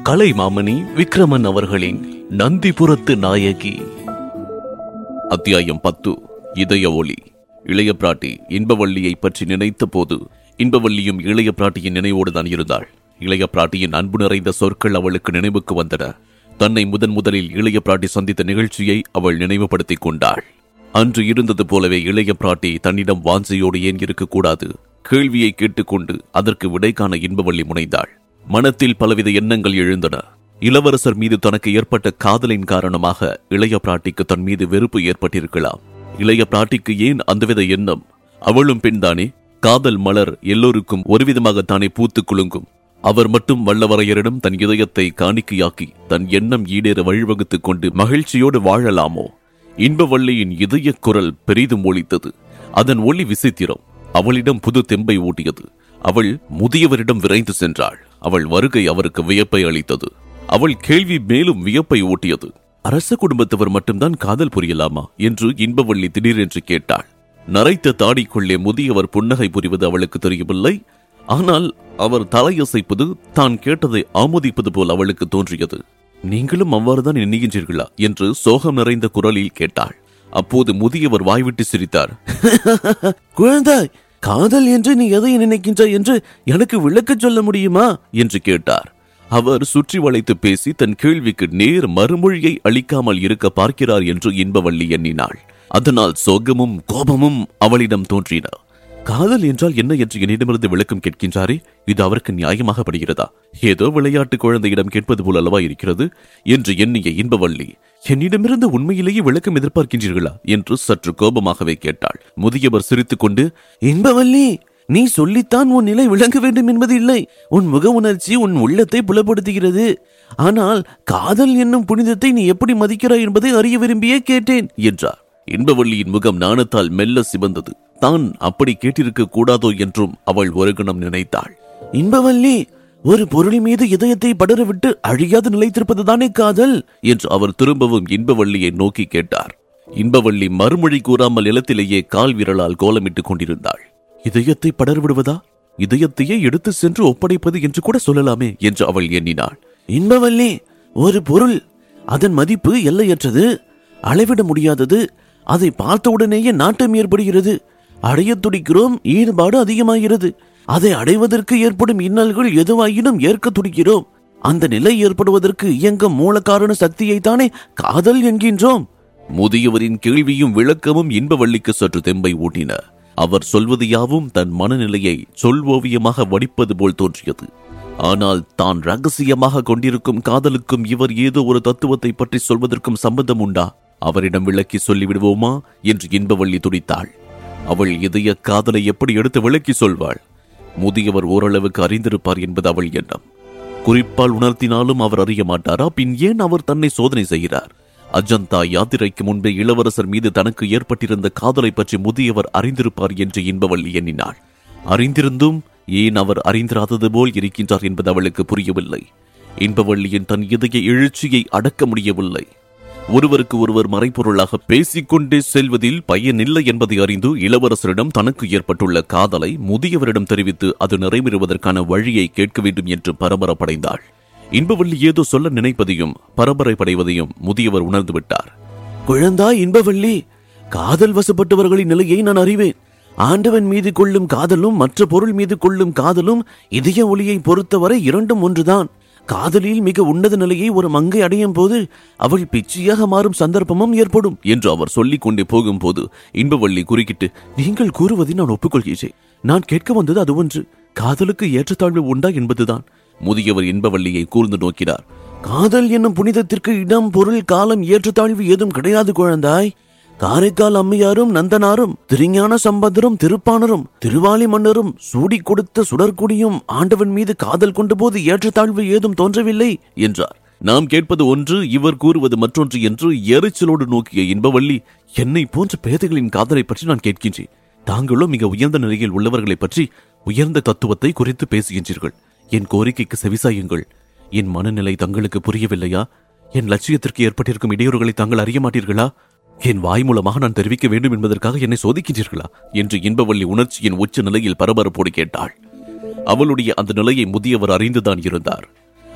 கலைமாமணி விக்ரமன் அவர்களின் நந்திபுரத்து நாயகி அத்தியாயம் பத்து இதய ஒளி இளைய பிராட்டி இன்பவள்ளியை பற்றி நினைத்த போது இன்பவள்ளியும் இளைய பிராட்டியின் நினைவோடு தான் இருந்தாள் இளைய பிராட்டியின் அன்பு நிறைந்த சொற்கள் அவளுக்கு நினைவுக்கு வந்தன தன்னை முதன் முதலில் இளைய பிராட்டி சந்தித்த நிகழ்ச்சியை அவள் நினைவுபடுத்திக் கொண்டாள் அன்று இருந்தது போலவே இளைய பிராட்டி தன்னிடம் வாஞ்சையோடு ஏன் இருக்கக்கூடாது கேள்வியை கேட்டுக்கொண்டு அதற்கு விடை காண இன்பவள்ளி முனைந்தாள் மனத்தில் பலவித எண்ணங்கள் எழுந்தன இளவரசர் மீது தனக்கு ஏற்பட்ட காதலின் காரணமாக இளைய பிராட்டிக்கு தன் மீது வெறுப்பு ஏற்பட்டிருக்கலாம் இளைய பிராட்டிக்கு ஏன் அந்தவித எண்ணம் அவளும் பெண்தானே காதல் மலர் எல்லோருக்கும் ஒருவிதமாகத்தானே பூத்து குலுங்கும் அவர் மட்டும் வல்லவரையரிடம் தன் இதயத்தை காணிக்கையாக்கி தன் எண்ணம் ஈடேற வழிவகுத்துக் கொண்டு மகிழ்ச்சியோடு வாழலாமோ இன்பவள்ளியின் இதய குரல் பெரிதும் ஒலித்தது அதன் ஒளி விசித்திரம் அவளிடம் புது தெம்பை ஊட்டியது அவள் முதியவரிடம் விரைந்து சென்றாள் அவள் வருகை அவருக்கு வியப்பை அளித்தது அவள் கேள்வி மேலும் வியப்பை ஊட்டியது அரச குடும்பத்தவர் மட்டும்தான் காதல் புரியலாமா என்று இன்பவள்ளி திடீரென்று கேட்டாள் நரைத்த தாடிக்குள்ளே முதியவர் புன்னகை புரிவது அவளுக்கு தெரியவில்லை ஆனால் அவர் தலையசைப்பது தான் கேட்டதை ஆமோதிப்பது போல் அவளுக்கு தோன்றியது நீங்களும் அவ்வாறுதான் எண்ணுகின்றீர்களா என்று சோகம் நிறைந்த குரலில் கேட்டாள் அப்போது முதியவர் வாய்விட்டு சிரித்தார் குழந்தாய் காதல் என்று நீ எதை நினைக்கின்றாய் என்று எனக்கு விளக்கச் சொல்ல முடியுமா என்று கேட்டார் அவர் சுற்றி வளைத்து பேசி தன் கேள்விக்கு நேர் மறுமொழியை அளிக்காமல் இருக்க பார்க்கிறார் என்று இன்பவள்ளி எண்ணினாள் அதனால் சோகமும் கோபமும் அவளிடம் தோன்றின காதல் என்றால் என்ன என்று என்னிடமிருந்து விளக்கம் கேட்கின்றாரே இது அவருக்கு நியாயமாக படுகிறதா ஏதோ விளையாட்டு குழந்தையிடம் கேட்பது போல் அல்லவா இருக்கிறது என்று எண்ணிய இன்பவள்ளி என்னிடமிருந்து உண்மையிலேயே விளக்கம் எதிர்பார்க்கின்றீர்களா என்று சற்று கோபமாகவே கேட்டாள் முதியவர் சிரித்துக்கொண்டு இன்பவல்லி நீ சொல்லித்தான் உன் நிலை விளங்க வேண்டும் என்பது இல்லை உன் முக உணர்ச்சி உன் உள்ளத்தை புலப்படுத்துகிறது ஆனால் காதல் என்னும் புனிதத்தை நீ எப்படி மதிக்கிறாய் என்பதை அறிய விரும்பியே கேட்டேன் என்றார் இன்பவள்ளியின் முகம் நாணத்தால் மெல்ல சிவந்தது தான் அப்படி கேட்டிருக்க கூடாதோ என்றும் அவள் ஒரு கணம் நினைத்தாள் இன்பவல்லி ஒரு பொருள் மீது இதயத்தை படர விட்டு அழியாது நிலைத்திருப்பதுதானே காதல் என்று அவர் திரும்பவும் இன்பவள்ளியை நோக்கி கேட்டார் இன்பவள்ளி மறுமொழி கூறாமல் நிலத்திலேயே கால் விரலால் கோலமிட்டுக் கொண்டிருந்தாள் இதயத்தை படர்விடுவதா இதயத்தையே எடுத்து சென்று ஒப்படைப்பது என்று கூட சொல்லலாமே என்று அவள் எண்ணினாள் இன்பவல்லி ஒரு பொருள் அதன் மதிப்பு எல்லையற்றது அளவிட முடியாதது அதை பார்த்தவுடனேயே நாட்டம் ஏற்படுகிறது அடையத் துடிக்கிறோம் ஈடுபாடு அதிகமாகிறது அதை அடைவதற்கு ஏற்படும் இன்னல்கள் எதுவாயினும் ஏற்க துடிக்கிறோம் அந்த நிலை ஏற்படுவதற்கு இயங்கும் மூல காரண சக்தியை தானே காதல் என்கின்றோம் முதியவரின் கேள்வியும் விளக்கமும் இன்பவள்ளிக்கு சற்று தெம்பை ஊட்டின அவர் சொல்வது யாவும் தன் மனநிலையை சொல்வோவியமாக வடிப்பது போல் தோன்றியது ஆனால் தான் ரகசியமாக கொண்டிருக்கும் காதலுக்கும் இவர் ஏதோ ஒரு தத்துவத்தை பற்றி சொல்வதற்கும் சம்பந்தம் உண்டா அவரிடம் விளக்கி சொல்லிவிடுவோமா என்று இன்பவள்ளி துடித்தாள் அவள் இதய காதலை எப்படி எடுத்து விளக்கி சொல்வாள் முதியவர் ஓரளவுக்கு அறிந்திருப்பார் என்பது அவள் எண்ணம் குறிப்பால் உணர்த்தினாலும் அவர் அறிய மாட்டாரா பின் ஏன் அவர் தன்னை சோதனை செய்கிறார் அஜந்தா யாத்திரைக்கு முன்பே இளவரசர் மீது தனக்கு ஏற்பட்டிருந்த காதலை பற்றி முதியவர் அறிந்திருப்பார் என்று இன்பவள்ளி எண்ணினாள் அறிந்திருந்தும் ஏன் அவர் அறிந்திராதது போல் இருக்கின்றார் என்பது அவளுக்கு புரியவில்லை இன்பவள்ளியின் தன் இதய எழுச்சியை அடக்க முடியவில்லை ஒருவருக்கு ஒருவர் மறைப்பொருளாக பேசிக்கொண்டே செல்வதில் பயனில்லை என்பதை அறிந்து இளவரசரிடம் தனக்கு ஏற்பட்டுள்ள காதலை முதியவரிடம் தெரிவித்து அது நிறைவேறுவதற்கான வழியை கேட்க வேண்டும் என்று பரபரப்படைந்தாள் இன்பவள்ளி ஏதோ சொல்ல நினைப்பதையும் பரபரப்படைவதையும் முதியவர் உணர்ந்து விட்டார் குழந்தாய் இன்பவள்ளி காதல் வசப்பட்டவர்களின் நிலையை நான் அறிவேன் ஆண்டவன் மீது கொள்ளும் காதலும் மற்ற பொருள் மீது கொள்ளும் காதலும் இதய ஒளியை பொறுத்தவரை இரண்டும் ஒன்றுதான் காதலில் மிக உன்னத நிலையை ஒரு மங்கை அடையும் போது அவள் பிச்சையாக மாறும் சந்தர்ப்பமும் ஏற்படும் என்று அவர் சொல்லிக் கொண்டே போகும்போது இன்பவள்ளி குறுக்கிட்டு நீங்கள் கூறுவதை நான் ஒப்புக்கொள்கிறேன் நான் கேட்க வந்தது அது ஒன்று காதலுக்கு ஏற்றத்தாழ்வு உண்டா என்பதுதான் முதியவர் இன்பவள்ளியை கூர்ந்து நோக்கினார் காதல் என்னும் புனிதத்திற்கு இடம் பொருள் காலம் ஏற்றத்தாழ்வு ஏதும் கிடையாது குழந்தாய் காரைக்கால் அம்மையாரும் நந்தனாரும் திருஞான சம்பந்தரும் திருப்பாணரும் திருவாலி மன்னரும் சூடி கொடுத்த சுடற்குடியும் ஆண்டவன் மீது காதல் கொண்ட போது ஏற்றத்தாழ்வு ஏதும் தோன்றவில்லை என்றார் நாம் கேட்பது ஒன்று இவர் கூறுவது மற்றொன்று என்று எரிச்சலோடு நோக்கிய இன்பவள்ளி என்னை போன்ற பேதைகளின் காதலை பற்றி நான் கேட்கின்றேன் தாங்களோ மிக உயர்ந்த நிலையில் உள்ளவர்களை பற்றி உயர்ந்த தத்துவத்தை குறித்து பேசுகின்றீர்கள் என் கோரிக்கைக்கு செவிசாயுங்கள் என் மனநிலை தங்களுக்கு புரியவில்லையா என் லட்சியத்திற்கு ஏற்பட்டிருக்கும் இடையூறுகளை தாங்கள் அறிய மாட்டீர்களா என் வாய் மூலமாக நான் தெரிவிக்க வேண்டும் என்பதற்காக என்னை சோதிக்கின்றீர்களா என்று இன்பவள்ளி உணர்ச்சியின் உச்ச நிலையில் பரபரப்போடு கேட்டாள் அவளுடைய அந்த நிலையை முதியவர் அறிந்துதான் இருந்தார்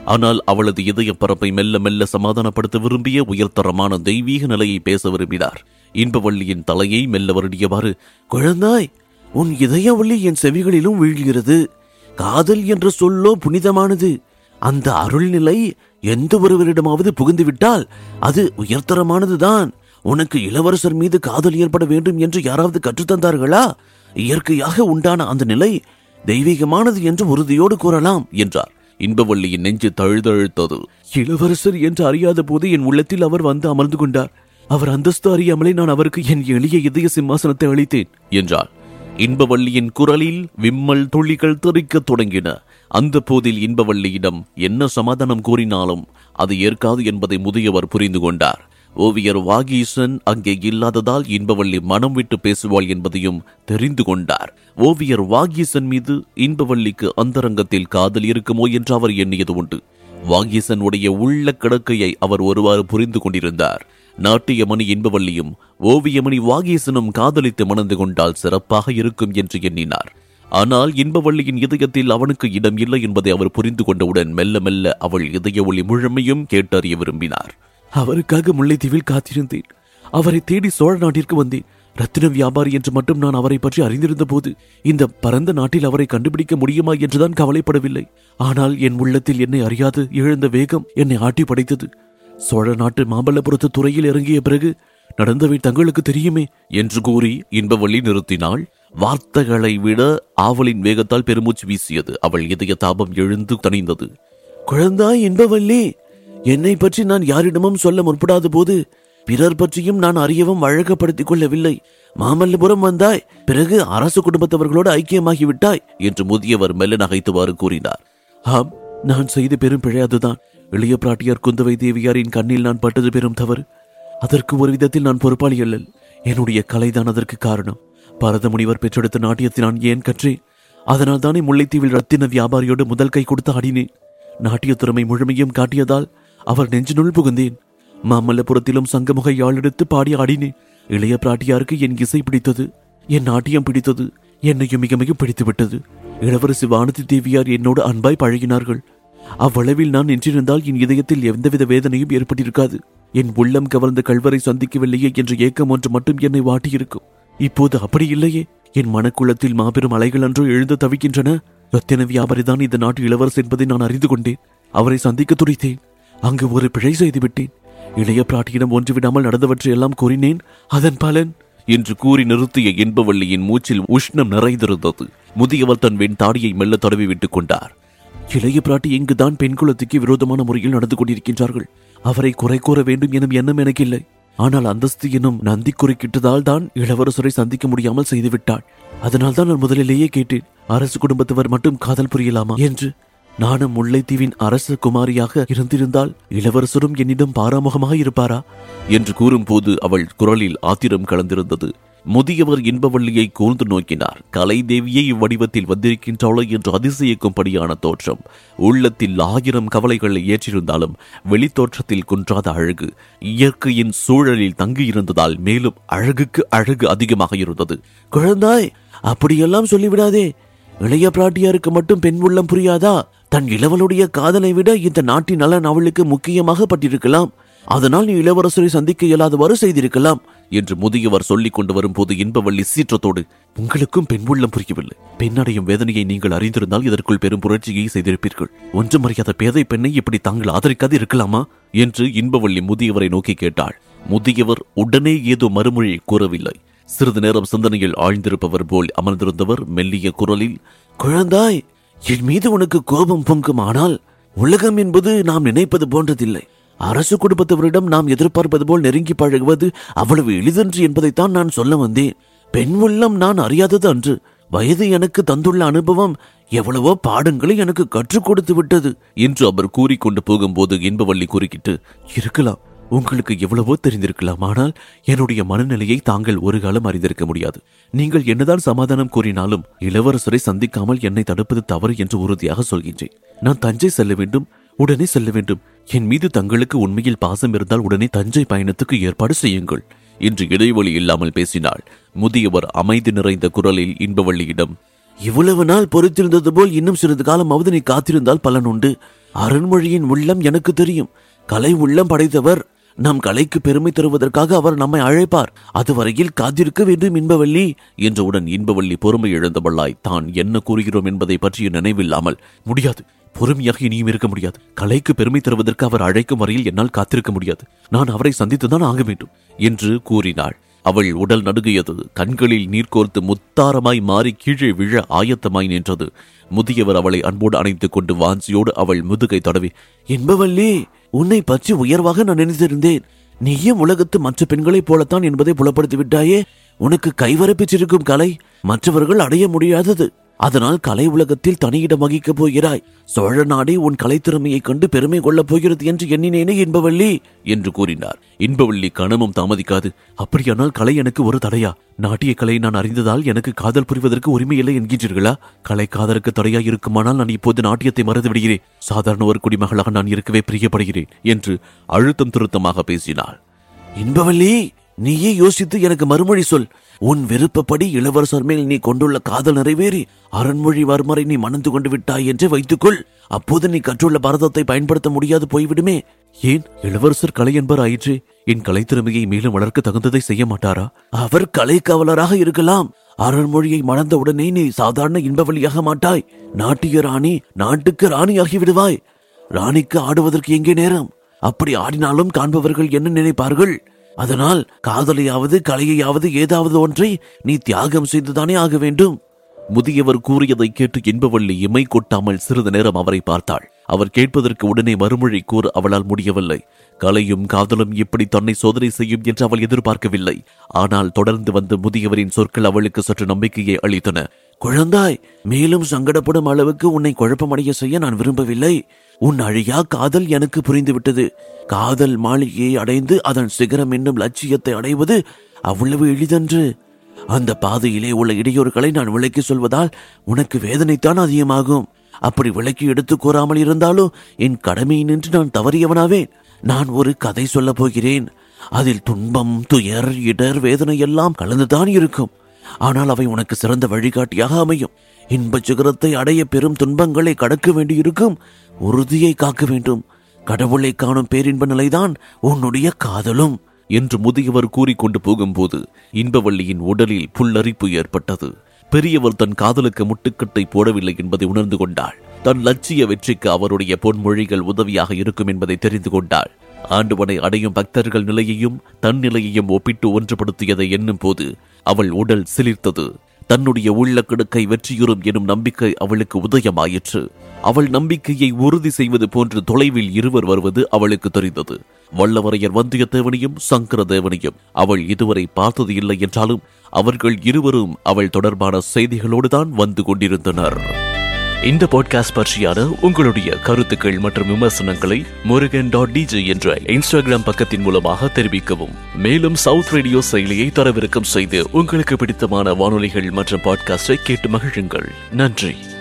ஆனால் அவளது இதய பரப்பை மெல்ல மெல்ல சமாதானப்படுத்த விரும்பிய உயர்தரமான தெய்வீக நிலையை பேச விரும்பினார் இன்பவள்ளியின் தலையை மெல்ல வருடியவாறு குழந்தாய் உன் இதய ஒளி என் செவிகளிலும் வீழ்கிறது காதல் என்ற சொல்லோ புனிதமானது அந்த அருள்நிலை எந்த ஒருவரிடமாவது புகுந்துவிட்டால் அது உயர்தரமானதுதான் உனக்கு இளவரசர் மீது காதல் ஏற்பட வேண்டும் என்று யாராவது கற்றுத்தந்தார்களா இயற்கையாக உண்டான அந்த நிலை தெய்வீகமானது என்று உறுதியோடு கூறலாம் என்றார் இன்பவள்ளியின் நெஞ்சு தழுதழுத்தது இளவரசர் என்று அறியாத போது என் உள்ளத்தில் அவர் வந்து அமர்ந்து கொண்டார் அவர் அந்தஸ்து அறியாமலே நான் அவருக்கு என் எளிய இதய சிம்மாசனத்தை அளித்தேன் என்றாள் இன்பவள்ளியின் குரலில் விம்மல் துளிகள் தெறிக்கத் தொடங்கின அந்த போதில் இன்பவள்ளியிடம் என்ன சமாதானம் கூறினாலும் அது ஏற்காது என்பதை முதியவர் புரிந்து கொண்டார் ஓவியர் வாகீசன் அங்கே இல்லாததால் இன்பவள்ளி மனம் விட்டு பேசுவாள் என்பதையும் தெரிந்து கொண்டார் ஓவியர் வாகீசன் மீது இன்பவள்ளிக்கு அந்தரங்கத்தில் காதல் இருக்குமோ என்று அவர் எண்ணியது உண்டு வாகீசனுடைய உள்ள கிடக்கையை அவர் ஒருவாறு புரிந்து கொண்டிருந்தார் நாட்டியமணி இன்பவள்ளியும் ஓவியமணி வாகீசனும் காதலித்து மணந்து கொண்டால் சிறப்பாக இருக்கும் என்று எண்ணினார் ஆனால் இன்பவள்ளியின் இதயத்தில் அவனுக்கு இடம் இல்லை என்பதை அவர் புரிந்து கொண்டவுடன் மெல்ல மெல்ல அவள் இதய ஒளி முழுமையும் கேட்டறிய விரும்பினார் அவருக்காக முல்லைத்தீவில் காத்திருந்தேன் அவரை தேடி சோழ நாட்டிற்கு வந்தேன் ரத்தின வியாபாரி என்று மட்டும் நான் அவரை பற்றி அறிந்திருந்த போது இந்த பரந்த நாட்டில் அவரை கண்டுபிடிக்க முடியுமா என்றுதான் கவலைப்படவில்லை ஆனால் என் உள்ளத்தில் என்னை அறியாது எழுந்த வேகம் என்னை ஆட்டி படைத்தது சோழ நாட்டு மாமல்லபுரத்து துறையில் இறங்கிய பிறகு நடந்தவை தங்களுக்கு தெரியுமே என்று கூறி இன்பவள்ளி நிறுத்தினாள் வார்த்தைகளை விட ஆவலின் வேகத்தால் பெருமூச்சு வீசியது அவள் இதய தாபம் எழுந்து தணிந்தது குழந்தாய் இன்பவல்லி என்னை பற்றி நான் யாரிடமும் சொல்ல முற்படாத போது பிறர் பற்றியும் நான் அறியவும் வழக்கப்படுத்திக் கொள்ளவில்லை மாமல்லபுரம் வந்தாய் பிறகு அரசு குடும்பத்தவர்களோடு ஐக்கியமாகிவிட்டாய் என்று முதியவர் மெல்ல நகைத்துவாறு கூறினார் ஆம் நான் செய்த பெரும் பிழை அதுதான் இளைய பிராட்டியார் குந்தவை தேவியாரின் கண்ணில் நான் பட்டது பெரும் தவறு அதற்கு ஒரு விதத்தில் நான் பொறுப்பாளி அல்லல் என்னுடைய கலைதான் அதற்கு காரணம் பரத முனிவர் பெற்றெடுத்த நாட்டியத்தை நான் ஏன் கற்றேன் அதனால் தானே முல்லைத்தீவில் ரத்தின வியாபாரியோடு முதல் கை கொடுத்து ஆடினேன் நாட்டிய திறமை முழுமையும் காட்டியதால் அவர் நெஞ்சினுள் புகுந்தேன் மாமல்லபுரத்திலும் சங்கமுக யாழெடுத்து பாடி ஆடினேன் இளைய பிராட்டியாருக்கு என் இசை பிடித்தது என் நாட்டியம் பிடித்தது என்னையும் மிக மிக பிடித்து விட்டது இளவரசி வானதி தேவியார் என்னோடு அன்பாய் பழகினார்கள் அவ்வளவில் நான் நின்றிருந்தால் என் இதயத்தில் எந்தவித வேதனையும் ஏற்பட்டிருக்காது என் உள்ளம் கவர்ந்த கல்வரை சந்திக்கவில்லையே என்ற ஏக்கம் ஒன்று மட்டும் என்னை வாட்டியிருக்கும் இப்போது அப்படி இல்லையே என் மனக்குளத்தில் மாபெரும் அலைகள் அன்றோ எழுந்து தவிக்கின்றன ரத்தின வியாபாரிதான் இந்த நாட்டு இளவரசர் என்பதை நான் அறிந்து கொண்டேன் அவரை சந்திக்க துடித்தேன் அங்கு ஒரு பிழை செய்து விட்டேன் இளைய பிராட்டியிடம் ஒன்று விடாமல் நடந்தவற்றை எல்லாம் கூறினேன் அதன் பலன் என்று கூறி நிறுத்திய இன்பவள்ளியின் மூச்சில் உஷ்ணம் நிறைந்திருந்தது முதியவர் தன் வெண் தாடியை மெல்ல தடவி விட்டுக் கொண்டார் இளைய பிராட்டி இங்குதான் பெண் குலத்துக்கு விரோதமான முறையில் நடந்து கொண்டிருக்கின்றார்கள் அவரை குறை கூற வேண்டும் எனும் எண்ணம் எனக்கு இல்லை ஆனால் அந்தஸ்து எனும் நந்தி குறுக்கிட்டதால் தான் இளவரசரை சந்திக்க முடியாமல் செய்துவிட்டாள் அதனால் தான் நான் முதலிலேயே கேட்டேன் அரசு குடும்பத்தவர் மட்டும் காதல் புரியலாமா என்று நானும் முல்லைத்தீவின் அரச குமாரியாக இருந்திருந்தால் இளவரசரும் என்னிடம் பாராமுகமாக இருப்பாரா என்று கூறும்போது அவள் குரலில் ஆத்திரம் கலந்திருந்தது முதியவர் இன்பவள்ளியை கூர்ந்து நோக்கினார் கலை தேவியே இவ்வடிவத்தில் வந்திருக்கின்றாளோ என்று அதிசயிக்கும்படியான தோற்றம் உள்ளத்தில் ஆயிரம் கவலைகளை ஏற்றிருந்தாலும் வெளித்தோற்றத்தில் குன்றாத அழகு இயற்கையின் சூழலில் தங்கியிருந்ததால் மேலும் அழகுக்கு அழகு அதிகமாக இருந்தது குழந்தாய் அப்படியெல்லாம் சொல்லிவிடாதே இளைய பிராட்டியாருக்கு மட்டும் பெண் உள்ளம் புரியாதா தன் இளவலுடைய காதலை விட இந்த நாட்டின் நலன் அவளுக்கு முக்கியமாக பட்டிருக்கலாம் அதனால் நீ இளவரசரை சந்திக்க இயலாதவாறு செய்திருக்கலாம் என்று முதியவர் சொல்லிக் கொண்டு வரும்போது இன்பவள்ளி சீற்றத்தோடு உங்களுக்கும் பெண் உள்ளம் புரியவில்லை பெண்ணடையும் வேதனையை நீங்கள் அறிந்திருந்தால் இதற்குள் பெரும் புரட்சியை செய்திருப்பீர்கள் ஒன்றும் அறியாத பேதை பெண்ணை இப்படி தாங்கள் ஆதரிக்காது இருக்கலாமா என்று இன்பவள்ளி முதியவரை நோக்கி கேட்டாள் முதியவர் உடனே ஏதோ மறுமொழி கூறவில்லை சிறிது நேரம் சிந்தனையில் ஆழ்ந்திருப்பவர் போல் அமர்ந்திருந்தவர் மெல்லிய குரலில் குழந்தாய் என் மீது உனக்கு கோபம் பொங்கும் ஆனால் உலகம் என்பது நாம் நினைப்பது போன்றதில்லை அரசு குடும்பத்தவரிடம் நாம் எதிர்பார்ப்பது போல் நெருங்கி பழகுவது அவ்வளவு எளிதன்று என்பதைத்தான் நான் சொல்ல வந்தேன் பெண் உள்ளம் நான் அறியாதது அன்று வயது எனக்கு தந்துள்ள அனுபவம் எவ்வளவோ பாடங்களை எனக்கு கற்றுக் கொடுத்து விட்டது என்று அவர் கூறிக்கொண்டு போகும்போது இன்பவள்ளி குறுக்கிட்டு இருக்கலாம் உங்களுக்கு எவ்வளவோ தெரிந்திருக்கலாம் ஆனால் என்னுடைய மனநிலையை தாங்கள் ஒரு காலம் அறிந்திருக்க முடியாது நீங்கள் என்னதான் சமாதானம் கூறினாலும் இளவரசரை சந்திக்காமல் என்னை தடுப்பது தவறு என்று உறுதியாக சொல்கின்றேன் நான் தஞ்சை செல்ல வேண்டும் உடனே செல்ல வேண்டும் என் மீது தங்களுக்கு உண்மையில் பாசம் இருந்தால் உடனே தஞ்சை பயணத்துக்கு ஏற்பாடு செய்யுங்கள் என்று இடைவெளி இல்லாமல் பேசினாள் முதியவர் அமைதி நிறைந்த குரலில் இன்பவள்ளியிடம் இவ்வளவு நாள் பொறுத்திருந்தது போல் இன்னும் சிறிது காலமாவது நீ காத்திருந்தால் பலன் உண்டு அருண்மொழியின் உள்ளம் எனக்கு தெரியும் கலை உள்ளம் படைத்தவர் நம் கலைக்கு பெருமை தருவதற்காக அவர் நம்மை அழைப்பார் அதுவரையில் காத்திருக்க வேண்டும் இன்பவல்லி என்றவுடன் இன்பவள்ளி பொறுமை இழந்தவளாய் தான் என்ன கூறுகிறோம் என்பதை பற்றிய நினைவில்லாமல் முடியாது பொறுமையாக இனியும் இருக்க முடியாது கலைக்கு பெருமை தருவதற்கு அவர் அழைக்கும் வரையில் என்னால் காத்திருக்க முடியாது நான் அவரை சந்தித்துதான் ஆக வேண்டும் என்று கூறினாள் அவள் உடல் நடுங்கியது கண்களில் நீர் கோர்த்து முத்தாரமாய் மாறி கீழே விழ ஆயத்தமாய் நின்றது முதியவர் அவளை அன்போடு அணைத்துக் கொண்டு வாஞ்சியோடு அவள் முதுகை தடவி இன்பவல்லி உன்னை பற்றி உயர்வாக நான் நினைத்திருந்தேன் நீயும் உலகத்து மற்ற பெண்களைப் போலத்தான் என்பதை புலப்படுத்தி விட்டாயே உனக்கு கைவரப்பிச்சிருக்கும் கலை மற்றவர்கள் அடைய முடியாதது அதனால் கலை உலகத்தில் தனியிடம் வகிக்கப் போகிறாய் சோழ நாடே உன் கலைத்திறமையைக் கண்டு பெருமை கொள்ளப் போகிறது என்று எண்ணினேனே இன்பவல்லி என்று கூறினார் இன்பவள்ளி கணமும் தாமதிக்காது அப்படியானால் கலை எனக்கு ஒரு தடையா நாட்டிய கலை நான் அறிந்ததால் எனக்கு காதல் புரிவதற்கு உரிமை இல்லை என்கின்றீர்களா கலை காதலுக்கு தடையா இருக்குமானால் நான் இப்போது நாட்டியத்தை மறந்து விடுகிறேன் சாதாரண ஒரு குடிமகளாக நான் இருக்கவே பிரியப்படுகிறேன் என்று அழுத்தம் திருத்தமாக பேசினாள் இன்பவல்லி நீயே யோசித்து எனக்கு மறுமொழி சொல் உன் விருப்பப்படி இளவரசர் மேல் நீ கொண்டுள்ள காதல் நிறைவேறி அரண்மொழிவர்மரை நீ மணந்து கொண்டு விட்டாய் என்று வைத்துக்கொள் அப்போது நீ கற்றுள்ள பரதத்தை பயன்படுத்த முடியாது போய்விடுமே ஏன் இளவரசர் கலை என்பர் ஆயிற்று என் கலைத்திறமையை மேலும் வளர்க்க தகுந்ததை செய்ய மாட்டாரா அவர் கலை காவலராக இருக்கலாம் அருண்மொழியை மணந்த உடனே நீ சாதாரண இன்பவழியாக மாட்டாய் நாட்டிய ராணி நாட்டுக்கு ராணியாகி விடுவாய் ராணிக்கு ஆடுவதற்கு எங்கே நேரம் அப்படி ஆடினாலும் காண்பவர்கள் என்ன நினைப்பார்கள் அதனால் காதலையாவது கலையையாவது ஏதாவது ஒன்றை நீ தியாகம் செய்துதானே ஆக வேண்டும் முதியவர் கூறியதை கேட்டு இன்பவள்ளி இமை கொட்டாமல் சிறிது நேரம் அவரை பார்த்தாள் அவர் கேட்பதற்கு உடனே மறுமொழி கூற அவளால் முடியவில்லை கலையும் காதலும் இப்படி தன்னை சோதனை செய்யும் என்று அவள் எதிர்பார்க்கவில்லை ஆனால் தொடர்ந்து வந்த முதியவரின் சொற்கள் அவளுக்கு சற்று நம்பிக்கையை அளித்தன குழந்தாய் மேலும் சங்கடப்படும் அளவுக்கு உன்னை குழப்பமடைய செய்ய நான் விரும்பவில்லை உன் அழியா காதல் எனக்கு புரிந்துவிட்டது காதல் மாளிகையை அடைந்து அதன் சிகரம் என்னும் லட்சியத்தை அடைவது அவ்வளவு எளிதன்று அந்த பாதையிலே உள்ள இடையூறுகளை நான் விளக்கி சொல்வதால் உனக்கு வேதனைத்தான் அதிகமாகும் அப்படி விளக்கி எடுத்து கூறாமல் இருந்தாலும் என் கடமையை நின்று நான் தவறியவனாவேன் நான் ஒரு கதை சொல்லப் போகிறேன் அதில் துன்பம் துயர் இடர் வேதனை எல்லாம் கலந்துதான் இருக்கும் ஆனால் அவை உனக்கு சிறந்த வழிகாட்டியாக அமையும் இன்பச் சிகரத்தை அடைய பெரும் துன்பங்களை கடக்க வேண்டியிருக்கும் உறுதியை காக்க வேண்டும் கடவுளை காணும் பேரின்ப நிலைதான் உன்னுடைய காதலும் என்று முதியவர் கூறிக்கொண்டு போகும்போது இன்பவள்ளியின் உடலில் புல்லரிப்பு ஏற்பட்டது பெரியவர் தன் காதலுக்கு முட்டுக்கட்டை போடவில்லை என்பதை உணர்ந்து கொண்டாள் தன் லட்சிய வெற்றிக்கு அவருடைய பொன்மொழிகள் உதவியாக இருக்கும் என்பதை தெரிந்து கொண்டாள் ஆண்டவனை அடையும் பக்தர்கள் நிலையையும் தன் நிலையையும் ஒப்பிட்டு ஒன்றுபடுத்தியதை எண்ணும் போது அவள் உடல் சிலிர்த்தது தன்னுடைய உள்ள கிடுக்கை வெற்றியுறும் எனும் நம்பிக்கை அவளுக்கு உதயமாயிற்று அவள் நம்பிக்கையை உறுதி செய்வது போன்று தொலைவில் இருவர் வருவது அவளுக்கு தெரிந்தது வல்லவரையர் வந்தியத்தேவனையும் சங்கரதேவனையும் அவள் இதுவரை பார்த்தது இல்லை என்றாலும் அவர்கள் இருவரும் அவள் தொடர்பான செய்திகளோடு தான் வந்து கொண்டிருந்தனர் இந்த பாட்காஸ்ட் பற்றியான உங்களுடைய கருத்துக்கள் மற்றும் விமர்சனங்களை முருகன் டாட் டிஜே என்ற இன்ஸ்டாகிராம் பக்கத்தின் மூலமாக தெரிவிக்கவும் மேலும் சவுத் ரேடியோ செயலியை தரவிறக்கம் செய்து உங்களுக்கு பிடித்தமான வானொலிகள் மற்றும் பாட்காஸ்டை கேட்டு மகிழுங்கள் நன்றி